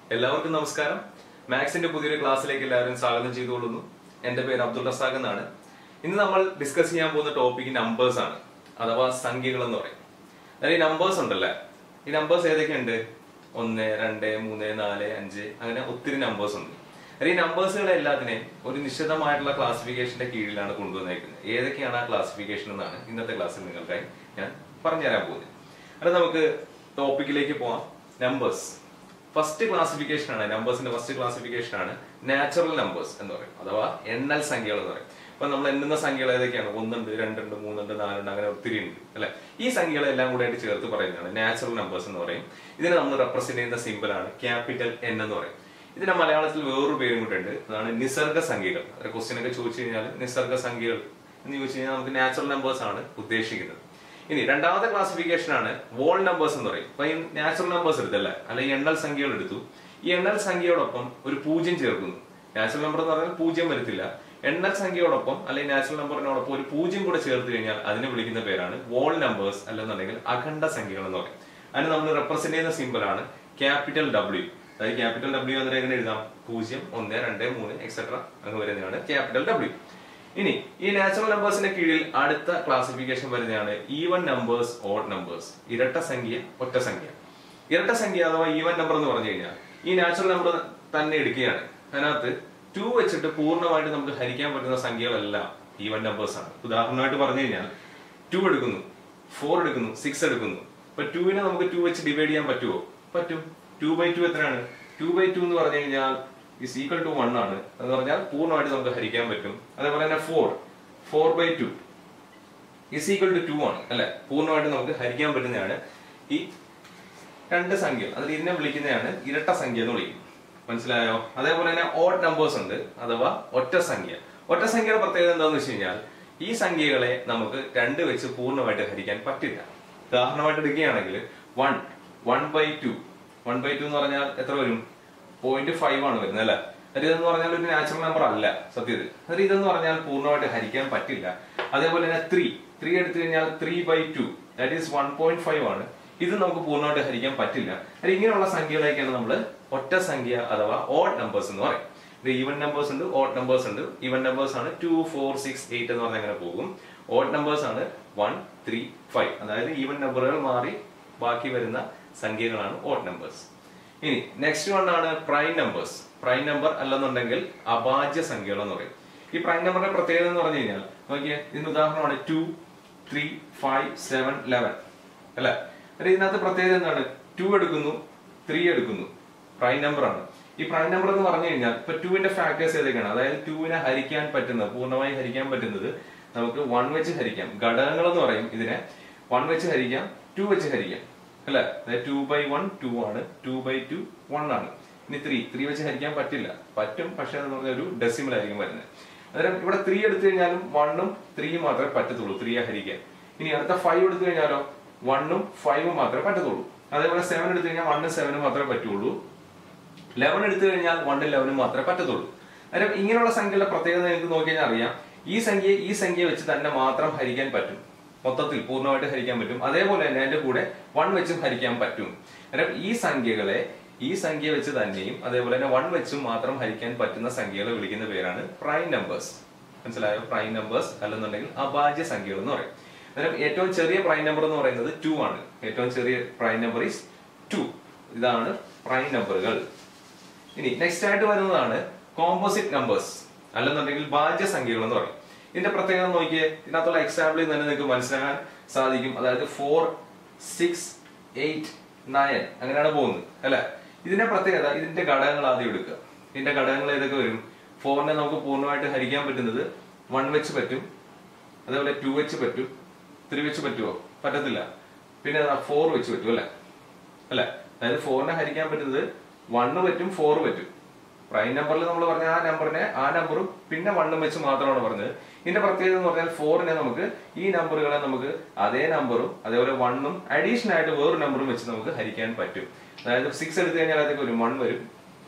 എല്ലാവർക്കും നമസ്കാരം മാത്സിന്റെ പുതിയൊരു ക്ലാസ്സിലേക്ക് എല്ലാവരും സ്വാഗതം ചെയ്തുകൊള്ളുന്നു എന്റെ പേര് അബ്ദുൾ റസാഖ് എന്നാണ് ഇന്ന് നമ്മൾ ഡിസ്കസ് ചെയ്യാൻ പോകുന്ന ടോപ്പിക് നമ്പേഴ്സ് ആണ് അഥവാ സംഖ്യകൾ എന്ന് പറയും അതായത് ഈ നമ്പേഴ്സ് ഉണ്ടല്ലേ ഈ നമ്പേഴ്സ് ഏതൊക്കെയുണ്ട് ഒന്ന് രണ്ട് മൂന്ന് നാല് അഞ്ച് അങ്ങനെ ഒത്തിരി നമ്പേഴ്സ് ഉണ്ട് അതായത് ഈ നമ്പേഴ്സുകളെ എല്ലാത്തിനെയും ഒരു നിശ്ചിതമായിട്ടുള്ള ക്ലാസിഫിക്കേഷന്റെ കീഴിലാണ് കൊണ്ടുവന്നേക്കുന്നത് ഏതൊക്കെയാണ് ആ ക്ലാസിഫിക്കേഷൻ എന്നാണ് ഇന്നത്തെ ക്ലാസ്സിൽ നിങ്ങൾക്കായി ഞാൻ പറഞ്ഞുതരാൻ പോകുന്നത് അത് നമുക്ക് ടോപ്പിക്കിലേക്ക് പോവാം നമ്പേഴ്സ് ഫസ്റ്റ് ക്ലാസിഫിക്കേഷൻ ആണ് നമ്പേഴ്സിന്റെ ഫസ്റ്റ് ക്ലാസിഫിക്കേഷൻ ആണ് നാച്ചുറൽ നമ്പേഴ്സ് എന്ന് പറയും അഥവാ എണ്ണൽ സംഖ്യകൾ എന്ന് പറയും ഇപ്പൊ നമ്മൾ എണ്ണുന്ന സംഖ്യകൾ ഏതൊക്കെയാണ് ഒന്നുണ്ട് രണ്ടുണ്ട് മൂന്നുണ്ട് നാലുണ്ട് അങ്ങനെ ഒത്തിരി ഉണ്ട് അല്ലെ ഈ സംഖ്യകളെല്ലാം കൂടെ ആയിട്ട് ചേർത്ത് പറയുന്നതാണ് നാച്ചുറൽ നമ്പേഴ്സ് എന്ന് പറയും ഇതിനെ നമ്മൾ റെപ്രസെന്റ് ചെയ്യുന്ന സിമ്പിൾ ആണ് ക്യാപിറ്റൽ എൻ എന്ന് പറയും ഇതിന്റെ മലയാളത്തിൽ വേറൊരു പേരും കൂടെ ഉണ്ട് അതാണ് നിസർഗ സംഖ്യകൾ ക്വസ്റ്റ്യൻ ഒക്കെ ചോദിച്ചു കഴിഞ്ഞാൽ നിസർഗ സംഖ്യകൾ എന്ന് ചോദിച്ചു കഴിഞ്ഞാൽ നമുക്ക് നാച്ചുറൽ നമ്പേഴ്സ് ആണ് ഉദ്ദേശിക്കുന്നത് ഇനി രണ്ടാമത്തെ ക്ലാസിഫിക്കേഷൻ ആണ് വോൾ നമ്പേഴ്സ് എന്ന് പറയും അപ്പൊ ഈ നാച്ചുറൽ നമ്പേഴ്സ് എടുത്തല്ലേ അല്ല ഈ എണ്ണൽ സംഖ്യകൾ എടുത്തു ഈ എണ്ണൽ സംഖ്യയോടൊപ്പം ഒരു പൂജ്യം ചേർക്കുന്നു നാച്ചുറൽ നമ്പർ എന്ന് പറഞ്ഞാൽ പൂജ്യം വരത്തില്ല എണ്ണൽ സംഖ്യയോടൊപ്പം അല്ലെങ്കിൽ നാച്ചുറൽ നമ്പറിനോടൊപ്പം ഒരു പൂജ്യം കൂടെ ചേർത്ത് കഴിഞ്ഞാൽ അതിനെ വിളിക്കുന്ന പേരാണ് വോൾ നമ്പേഴ്സ് അല്ലെന്നുണ്ടെങ്കിൽ അഖണ്ഡ സംഖ്യകൾ എന്ന് പറയും അതിന് നമ്മൾ റെപ്രസെന്റ് ചെയ്യുന്ന സിമ്പിൾ ആണ് ക്യാപിറ്റൽ ഡബ്ല്യു അതായത് ക്യാപിറ്റൽ ഡബ്ല്യു എന്നതിനെ എങ്ങനെ എഴുതാം പൂജ്യം ഒന്ന് രണ്ട് മൂന്ന് എക്സെട്ര അങ്ങ് വരുന്നതാണ് ക്യാപിറ്റൽ ഡബ്ല്യു ഇനി ഈ നാച്ചുറൽ നമ്പേഴ്സിന്റെ കീഴിൽ അടുത്ത ക്ലാസിഫിക്കേഷൻ വരുന്നതാണ് ഈവൻ നമ്പേഴ്സ് ഓഡ് നമ്പേഴ്സ് ഇരട്ട സംഖ്യ ഒറ്റ സംഖ്യ ഇരട്ട സംഖ്യ അഥവാ ഈവൻ നമ്പർ എന്ന് പറഞ്ഞു കഴിഞ്ഞാൽ ഈ നാച്ചുറൽ നമ്പർ തന്നെ എടുക്കുകയാണ് അതിനകത്ത് ടു വെച്ചിട്ട് പൂർണ്ണമായിട്ട് നമുക്ക് ഹരിക്കാൻ പറ്റുന്ന സംഖ്യകളെല്ലാം ഈവൻ നമ്പേഴ്സ് ആണ് ഉദാഹരണമായിട്ട് പറഞ്ഞു കഴിഞ്ഞാൽ ടു എടുക്കുന്നു ഫോർ എടുക്കുന്നു സിക്സ് എടുക്കുന്നു ഇപ്പൊ ടുവിനെ നമുക്ക് ടു വെച്ച് ഡിവൈഡ് ചെയ്യാൻ പറ്റുമോ പറ്റും ടു ബൈ ടു എത്രയാണ് ടു ബൈ ടു എന്ന് പറഞ്ഞു കഴിഞ്ഞാൽ ഇസ് ഈക്വൽ ടു വൺ ആണ് എന്ന് പറഞ്ഞാൽ പൂർണ്ണമായിട്ട് നമുക്ക് ഹരിക്കാൻ പറ്റും അതേപോലെ തന്നെ four four by two is equal to two ആണ് അല്ലെ പൂർണ്ണമായിട്ട് നമുക്ക് ഹരിക്കാൻ പറ്റുന്നതാണ് ഈ രണ്ട് സംഖ്യകൾ അതിൽ ഇതിനെ വിളിക്കുന്നതാണ് ഇരട്ട സംഖ്യ എന്ന് വിളിക്കും മനസ്സിലായോ അതേപോലെ തന്നെ ഓഡ് നമ്പേഴ്സ് ഉണ്ട് അഥവാ ഒറ്റ സംഖ്യ ഒറ്റ സംഖ്യയുടെ പ്രത്യേകത എന്താണെന്ന് വെച്ച് കഴിഞ്ഞാൽ ഈ സംഖ്യകളെ നമുക്ക് രണ്ട് വെച്ച് പൂർണ്ണമായിട്ട് ഹരിക്കാൻ പറ്റില്ല ഉദാഹരണമായിട്ട് എടുക്കുകയാണെങ്കിൽ one one by two one by two എന്ന് പറഞ്ഞാൽ എത്ര വരും പോയിന്റ് ഫൈവ് ആണ് വരുന്നത് അല്ലെ അത് ഇതെന്ന് പറഞ്ഞാൽ ഒരു നാച്ചുറൽ നമ്പർ അല്ല സത്യത്തിൽ അത് ഇതെന്ന് പറഞ്ഞാൽ പൂർണ്ണമായിട്ട് ഹരിക്കാൻ പറ്റില്ല അതേപോലെ തന്നെ ത്രീ ത്രീ എടുത്തു കഴിഞ്ഞാൽ three by two that is one point five ആണ് ഇത് നമുക്ക് പൂർണ്ണമായിട്ട് ഹരിക്കാൻ പറ്റില്ല അത് ഇങ്ങനെയുള്ള സംഖ്യകളൊക്കെയാണ് നമ്മൾ ഒറ്റ സംഖ്യ അഥവാ ഓഡ് നമ്പേഴ്സ് എന്ന് പറയും ഇത് ഈവൻ നമ്പേഴ്സ് ഉണ്ട് ഓഡ് നമ്പേഴ്സ് ഉണ്ട് ഈവൻ നമ്പേഴ്സ് ആണ് ടു ഫോർ സിക്സ് എയ്റ്റ് എന്ന് പറഞ്ഞാൽ അങ്ങനെ പോകും ഓഡ് നമ്പേഴ്സ് ആണ് വൺ ത്രീ ഫൈവ് അതായത് ഈവൻ നമ്പറുകൾ മാറി ബാക്കി വരുന്ന സംഖ്യകളാണ് ഓഡ് നമ്പേഴ്സ് ഇനി നെക്സ്റ്റ് വൺ ആണ് പ്രൈം നമ്പേഴ്സ് പ്രൈം നമ്പർ അല്ലെന്നുണ്ടെങ്കിൽ അഭാജ്യ സംഖ്യകൾ എന്ന് പറയും ഈ പ്രൈം നമ്പറിന്റെ പ്രത്യേകത എന്ന് പറഞ്ഞു കഴിഞ്ഞാൽ നോക്കിയേ ഇതിന് ഉദാഹരണമാണ് two three five seven eleven അല്ലെ അല്ലെ ഇതിനകത്ത് പ്രത്യേകത എന്താണ് ടു എടുക്കുന്നു ത്രീ എടുക്കുന്നു പ്രൈം നമ്പർ ആണ് ഈ പ്രൈം നമ്പർ എന്ന് പറഞ്ഞു കഴിഞ്ഞാൽ ഇപ്പൊ ടുവിന്റെ ഫാക്ടേഴ്സ് ഏതൊക്കെയാണ് അതായത് ടുവിനെ ഹരിക്കാൻ പറ്റുന്നത് പൂർണ്ണമായി ഹരിക്കാൻ പറ്റുന്നത് നമുക്ക് വൺ വെച്ച് ഹരിക്കാം ഘടകങ്ങൾ എന്ന് പറയും ഇതിനെ വൺ വെച്ച് ഹരിക്കാം ടു വെച്ച് ഹരിക്കാം അല്ലെ അതായത് ടു ബൈ വൺ ടു ആണ് ടു ബൈ ടു വൺ ആണ് ഇനി ത്രീ ത്രീ വെച്ച് ഹരിക്കാൻ പറ്റില്ല പറ്റും പക്ഷെ എന്ന് പറഞ്ഞ ഒരു ഡെസിമൽ ആയിരിക്കും വരുന്നത് അന്നേരം ഇവിടെ ത്രീ എടുത്തു കഴിഞ്ഞാലും വണ്ണും ത്രീയും മാത്രമേ പറ്റത്തുള്ളൂ ത്രീയെ ഹരിക്കാൻ ഇനി അടുത്ത ഫൈവ് എടുത്തു കഴിഞ്ഞാലോ വണ്ണും ഫൈവും മാത്രമേ പറ്റത്തുള്ളൂ അതേപോലെ സെവൻ എടുത്തു കഴിഞ്ഞാൽ വണ്ണും സെവനും മാത്രമേ പറ്റുള്ളൂ ലെവൻ എടുത്തു കഴിഞ്ഞാൽ വണ്ണും ലെവനും മാത്രമേ പറ്റത്തുള്ളൂ അന്നേരം ഇങ്ങനെയുള്ള സംഖ്യയുടെ പ്രത്യേകത നിങ്ങൾക്ക് നോക്കി കഴിഞ്ഞാൽ അറിയാം ഈ സംഖ്യ ഈ സംഖ്യ വെച്ച് തന്നെ മാത്രം ഹരിക്കാൻ പറ്റും മൊത്തത്തിൽ പൂർണ്ണമായിട്ട് ഹരിക്കാൻ പറ്റും അതേപോലെ തന്നെ അതിന്റെ കൂടെ വൺ വെച്ചും ഹരിക്കാൻ പറ്റും അന്നേരം ഈ സംഖ്യകളെ ഈ സംഖ്യ വെച്ച് തന്നെയും അതേപോലെ തന്നെ വൺ വെച്ചും മാത്രം ഹരിക്കാൻ പറ്റുന്ന സംഖ്യകളെ വിളിക്കുന്ന പേരാണ് പ്രൈം നമ്പേഴ്സ് മനസ്സിലായോ പ്രൈം നമ്പേഴ്സ് അല്ലെന്നുണ്ടെങ്കിൽ അഭാജ്യ സംഖ്യകൾ എന്ന് പറയും അന്നേരം ഏറ്റവും ചെറിയ പ്രൈം നമ്പർ എന്ന് പറയുന്നത് ടു ആണ് ഏറ്റവും ചെറിയ പ്രൈം നമ്പർ ഈസ് ടു ഇതാണ് പ്രൈം നമ്പറുകൾ ഇനി നെക്സ്റ്റ് ആയിട്ട് വരുന്നതാണ് കോമ്പോസിറ്റ് നമ്പേഴ്സ് അല്ലെന്നുണ്ടെങ്കിൽ ഭാജ്യ സംഖ്യകൾ എന്ന് പറയും ഇതിന്റെ പ്രത്യേകത നോക്കിയേ ഇതിനകത്തുള്ള എക്സാമ്പിളിൽ തന്നെ നിങ്ങൾക്ക് മനസ്സിലാക്കാൻ സാധിക്കും അതായത് ഫോർ സിക്സ് എയ്റ്റ് നയൻ അങ്ങനെയാണ് പോകുന്നത് അല്ലെ ഇതിന്റെ പ്രത്യേകത ഇതിന്റെ ഘടകങ്ങൾ ആദ്യം എടുക്കുക ഇതിന്റെ ഘടകങ്ങൾ ഏതൊക്കെ വരും ഫോറിനെ നമുക്ക് പൂർണ്ണമായിട്ട് ഹരിക്കാൻ പറ്റുന്നത് വൺ വെച്ച് പറ്റും അതേപോലെ ടു വെച്ച് പറ്റും ത്രീ വെച്ച് പറ്റുമോ പറ്റത്തില്ല പിന്നെ ഫോർ വെച്ച് പറ്റും അല്ലെ അല്ലെ അതായത് ഫോറിനെ ഹരിക്കാൻ പറ്റുന്നത് വണ്ണ് പറ്റും ഫോർ പറ്റും പ്രൈം നമ്പറിൽ നമ്മൾ പറഞ്ഞ ആ നമ്പറിനെ ആ നമ്പറും പിന്നെ വണ്ണും വെച്ച് മാത്രമാണ് പറഞ്ഞത് ഇതിന്റെ പ്രത്യേകത എന്ന് പറഞ്ഞാൽ ഫോറിനെ നമുക്ക് ഈ നമ്പറുകളെ നമുക്ക് അതേ നമ്പറും അതേപോലെ വണ്ണും അഡീഷണൽ ആയിട്ട് വേറൊരു നമ്പറും വെച്ച് നമുക്ക് ഹരിക്കാൻ പറ്റും അതായത് സിക്സ് എടുത്തു കഴിഞ്ഞാൽ അതൊക്കെ വരും വൺ വരും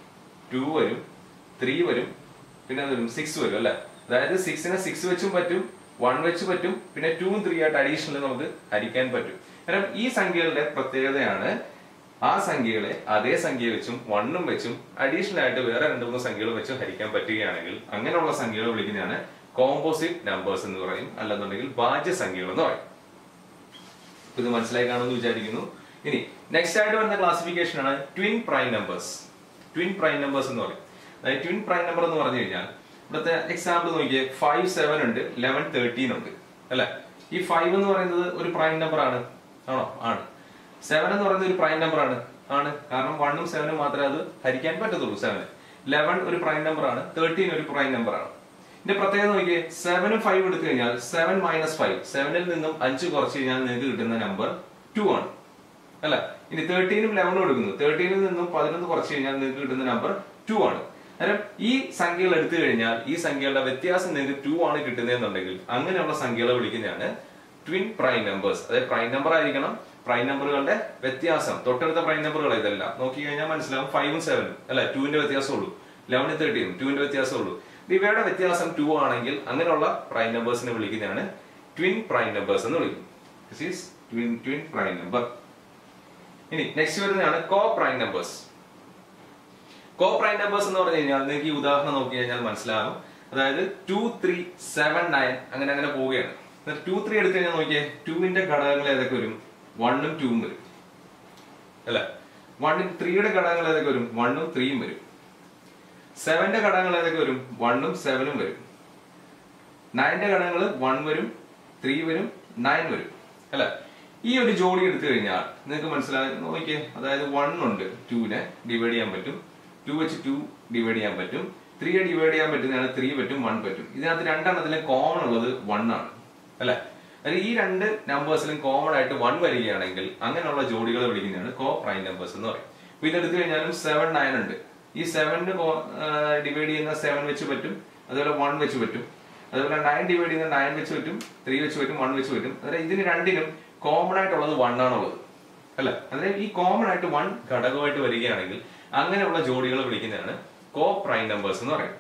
ടു വരും ത്രീ വരും പിന്നെ വരും സിക്സ് വരും അല്ലെ അതായത് സിക്സിനെ സിക്സ് വെച്ചും പറ്റും വൺ വെച്ച് പറ്റും പിന്നെ ടൂവും ത്രീ ആയിട്ട് അഡീഷണൽ നമുക്ക് ഹരിക്കാൻ പറ്റും കാരണം ഈ സംഖ്യകളുടെ പ്രത്യേകതയാണ് ആ സംഖ്യകളെ അതേ സംഖ്യ വെച്ചും വണ്ണും വെച്ചും അഡീഷണൽ ആയിട്ട് വേറെ രണ്ട് മൂന്ന് സംഖ്യകൾ വെച്ചും ഹരിക്കാൻ പറ്റുകയാണെങ്കിൽ അങ്ങനെയുള്ള സംഖ്യകൾ വിളിക്കുന്നതാണ് കോമ്പോസിറ്റ് നമ്പേഴ്സ് എന്ന് പറയും അല്ലെന്നുണ്ടെങ്കിൽ ഭാജ്യ സംഖ്യകൾ എന്ന് പറയും ഇത് മനസ്സിലായി കാണുമെന്ന് വിചാരിക്കുന്നു ഇനി നെക്സ്റ്റ് ആയിട്ട് വരുന്ന ക്ലാസിഫിക്കേഷൻ ആണ് twin prime numbers twin prime numbers എന്ന് പറയും അതായത് ട്വിൻ പ്രൈം നമ്പർ എന്ന് പറഞ്ഞു കഴിഞ്ഞാൽ ഇവിടുത്തെ എക്സാമ്പിൾ നോക്കിയേ ഫൈവ് സെവൻ ഉണ്ട് ലെവൻ തേർട്ടീൻ ഉണ്ട് അല്ലെ ഈ ഫൈവ് എന്ന് പറയുന്നത് ഒരു പ്രൈം നമ്പർ ആണ് ആണോ ആണ് സെവൻ എന്ന് പറയുന്നത് ഒരു പ്രൈം നമ്പർ ആണ് ആണ് കാരണം വണ്ണും സെവനും മാത്രമേ അത് ഹരിക്കാൻ പറ്റത്തുള്ളൂ സെവൻ ലെവൻ ഒരു പ്രൈം നമ്പർ ആണ് തേർട്ടീൻ ഒരു പ്രൈം നമ്പർ ആണ് ഇതിന്റെ പ്രത്യേകത നോക്കിയേ സെവനും ഫൈവ് എടുത്തു കഴിഞ്ഞാൽ സെവൻ മൈനസ് ഫൈവ് സെവനിൽ നിന്നും അഞ്ച് കുറച്ച് കഴിഞ്ഞാൽ നിങ്ങൾക്ക് കിട്ടുന്ന നമ്പർ ടു ആണ് അല്ല ഇനി തേർട്ടീനും ലെവനും എടുക്കുന്നു തേർട്ടീനിൽ നിന്നും പതിനൊന്ന് കുറച്ച് കഴിഞ്ഞാൽ നിങ്ങൾക്ക് കിട്ടുന്ന നമ്പർ ടു ആണ് അന്നേരം ഈ സംഖ്യകൾ എടുത്തു കഴിഞ്ഞാൽ ഈ സംഖ്യകളുടെ വ്യത്യാസം നിങ്ങൾക്ക് ടു ആണ് കിട്ടുന്നതെന്നുണ്ടെങ്കിൽ അങ്ങനെയുള്ള സംഖ്യകളെ വിളിക്കുന്നതാണ് ട്വിൻ പ്രൈം നമ്പേഴ്സ് അതായത് പ്രൈം നമ്പർ ആയിരിക്കണം പ്രൈം നമ്പറുകളുടെ വ്യത്യാസം തൊട്ടടുത്ത പ്രൈം നമ്പറുകൾ ഇതെല്ലാം നോക്കി കഴിഞ്ഞാൽ മനസ്സിലാവും ഫൈവും സെവനും അല്ലെ ടുവിന്റെ വ്യത്യാസമേ ലെവനും തേർട്ടീനും ടുവിന്റെ വ്യത്യാസമേ ഇവയുടെ വ്യത്യാസം ടു ആണെങ്കിൽ അങ്ങനെയുള്ള പ്രൈം നമ്പേഴ്സിനെ വിളിക്കുന്നതാണ് ട്വിൻ പ്രൈം നമ്പേഴ്സ് എന്ന് വിളിക്കും this is twin twin prime number ഇനി നെക്സ്റ്റ് വരുന്നതാണ് coprime numbers coprime numbers എന്ന് പറഞ്ഞു കഴിഞ്ഞാൽ നിങ്ങൾക്ക് ഈ ഉദാഹരണം നോക്കി കഴിഞ്ഞാൽ മനസ്സിലാകും അതായത് ടു ത്രീ സെവൻ നയൻ അങ്ങനെ അങ്ങനെ പോവുകയാണ് ടു ത്രീ എടുത്തു കഴിഞ്ഞാൽ നോക്കിയേ ടുവിന്റെ ഘടകങ്ങൾ ഏതൊക്കെ വരും വണ്ണും ടൂവും വരും അല്ല വണ്ണിൻ ത്രീയുടെ ഘടകങ്ങൾ ഏതൊക്കെ വരും വണ്ണും ത്രീയും വരും സെവന്റെ ഘടകങ്ങൾ ഏതൊക്കെ വരും വണ്ണും സെവനും വരും നയന്റെ ഘടകങ്ങൾ വൺ വരും ത്രീ വരും നയൻ വരും അല്ല ഈ ഒരു ജോഡി എടുത്തു കഴിഞ്ഞാൽ നിങ്ങൾക്ക് മനസ്സിലായി നോക്കിയേ അതായത് വൺ ഉണ്ട് ടുവിനെ ഡിവൈഡ് ചെയ്യാൻ പറ്റും ടു വെച്ച് ടു ഡിവൈഡ് ചെയ്യാൻ പറ്റും ത്രീയെ ഡിവൈഡ് ചെയ്യാൻ പറ്റുന്നതാണ് ത്രീ പറ്റും വൺ പറ്റും ഇതിനകത്ത് രണ്ടെണ്ണത്തിലെ കോമൺ ഉള്ളത് വൺ ആണ് അല്ലെ അതായത് ഈ രണ്ട് നമ്പേഴ്സിലും കോമൺ ആയിട്ട് വൺ വരികയാണെങ്കിൽ അങ്ങനെയുള്ള ജോഡികളെ വിളിക്കുന്നതാണ് കോ പ്രൈം നമ്പേഴ്സ് എന്ന് പറയും അപ്പൊ ഇതെടുത്തു കഴിഞ്ഞാലും സെവൻ നയൻ ഉണ്ട് ഈ സെവനിന് ഡിവൈഡ് ചെയ്യുന്ന സെവൻ വെച്ച് പറ്റും അതുപോലെ വൺ വെച്ച് പറ്റും അതുപോലെ നയൻ ഡിവൈഡ് ചെയ്യുന്ന നയൻ വെച്ച് പറ്റും ത്രീ വെച്ച് പറ്റും വൺ വെച്ച് പറ്റും അതായത് ഇതിന് രണ്ടിനും കോമൺ ആയിട്ടുള്ളത് വൺ ആണുള്ളത് അല്ല അതായത് ഈ കോമൺ ആയിട്ട് വൺ ഘടകമായിട്ട് വരികയാണെങ്കിൽ അങ്ങനെയുള്ള ജോഡികളെ വിളിക്കുന്നതാണ് കോ പ്രൈം നമ്പേഴ്സ് എന്ന് പറയുന്നത്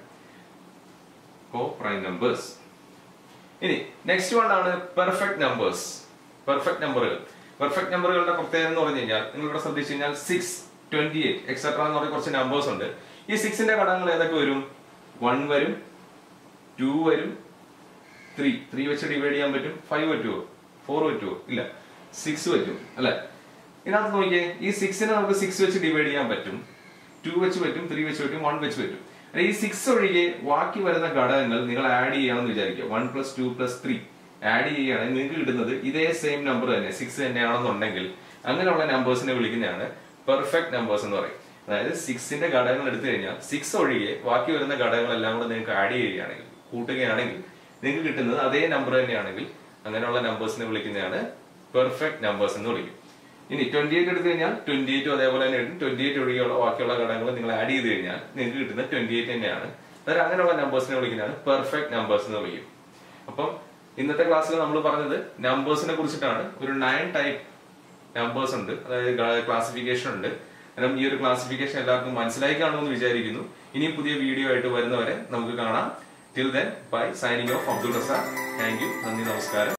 കോ പ്രൈം നമ്പേഴ്സ് ഇനി നെക്സ്റ്റ് വൺ ആണ് പെർഫെക്റ്റ് നമ്പേഴ്സ് പെർഫെക്റ്റ് നമ്പറുകൾ പെർഫെക്റ്റ് നമ്പറുകളുടെ പ്രത്യേകത എന്ന് പറഞ്ഞു കഴിഞ്ഞാൽ നിങ്ങൾ ഇവിടെ ശ്രദ്ധിച്ചു കഴിഞ്ഞാൽ സിക്സ് ട്വന്റി എയ്റ്റ് എക്സെട്ര എന്ന് പറഞ്ഞ കുറച്ച് നമ്പേഴ്സ് ഉണ്ട് ഈ സിക്സിന്റെ ഘടകങ്ങൾ ഏതൊക്കെ വരും വൺ വരും ടു വരും ത്രീ ത്രീ വെച്ച് ഡിവൈഡ് ചെയ്യാൻ പറ്റും ഫൈവ് പറ്റുമോ ഫോർ പറ്റുമോ ഇല്ല സിക്സ് പറ്റും അല്ലെ ഇതിനകത്ത് നോക്കിയേ ഈ സിക്സിനെ നമുക്ക് സിക്സ് വെച്ച് ഡിവൈഡ് ചെയ്യാൻ പറ്റും ടു വെച്ച് പറ്റും ത്രീ വെച്ച് പറ്റും വൺ വെച്ച് പറ്റും അല്ല, ഈ സിക്സ് ഒഴികെ ബാക്കി വരുന്ന ഘടകങ്ങൾ നിങ്ങൾ ആഡ് ചെയ്യണമെന്ന് വിചാരിക്കുക one plus two plus three add ചെയ്യുകയാണെങ്കിൽ നിങ്ങൾക്ക് കിട്ടുന്നത് ഇതേ സെയിം നമ്പർ തന്നെ സിക്സ് തന്നെയാണെന്നുണ്ടെങ്കിൽ അങ്ങനെയുള്ള നമ്പേഴ്സിനെ വിളിക്കുന്നതാണ് പെർഫെക്റ്റ് നമ്പേഴ്സ് എന്ന് പറയും അതായത് സിക്സിന്റെ ഘടകങ്ങൾ എടുത്തു കഴിഞ്ഞാൽ സിക്സ് ഒഴികെ ബാക്കി വരുന്ന ഘടകങ്ങളെല്ലാം കൂടെ നിങ്ങൾക്ക് ആഡ് ചെയ്യുകയാണെങ്കിൽ കൂട്ടുകയാണെങ്കിൽ നിങ്ങൾക്ക് കിട്ടുന്നത് അതേ നമ്പർ തന്നെയാണെങ്കിൽ അങ്ങനെയുള്ള നമ്പേഴ്സിനെ വിളിക്കുന്നതാണ് പെർഫെക്റ്റ് നമ്പേഴ്സ് എന്ന് വിളിക്കും ഇനി ട്വന്റി എയ്റ്റ് എടുത്തു കഴിഞ്ഞാൽ ട്വന്റി എയ്റ്റും അതേപോലെ തന്നെ കിട്ടും ട്വന്റി എയ്റ്റ് ഒഴികെയുള്ള ബാക്കിയുള്ള ഘടകങ്ങൾ നിങ്ങൾ ആഡ് ചെയ്ത് കഴിഞ്ഞാൽ നിങ്ങൾക്ക് കിട്ടുന്നത് ട്വന്റി എയ്റ്റ് തന്നെയാണ് അതായത് അങ്ങനെയുള്ള നമ്പേഴ്സിനെ വിളിക്കുന്നതാണ് പെർഫെക്റ്റ് നമ്പേഴ്സ് എന്ന് വിളിക്കും അപ്പം ഇന്നത്തെ ക്ലാസ്സിൽ നമ്മൾ പറഞ്ഞത് നമ്പേഴ്സിനെ കുറിച്ചിട്ടാണ് ഒരു നയൻ ടൈപ്പ് നമ്പേഴ്സ് ഉണ്ട് അതായത് ക്ലാസിഫിക്കേഷൻ ഉണ്ട് കാരണം ഈ ഒരു ക്ലാസിഫിക്കേഷൻ എല്ലാവർക്കും മനസ്സിലായി കാണുമെന്ന് വിചാരിക്കുന്നു ഇനിയും പുതിയ വീഡിയോ ആയിട്ട് വരുന്നവരെ നമുക്ക് കാണാം till then bye signing off Abdul Razak thank you നന്ദി നമസ്കാരം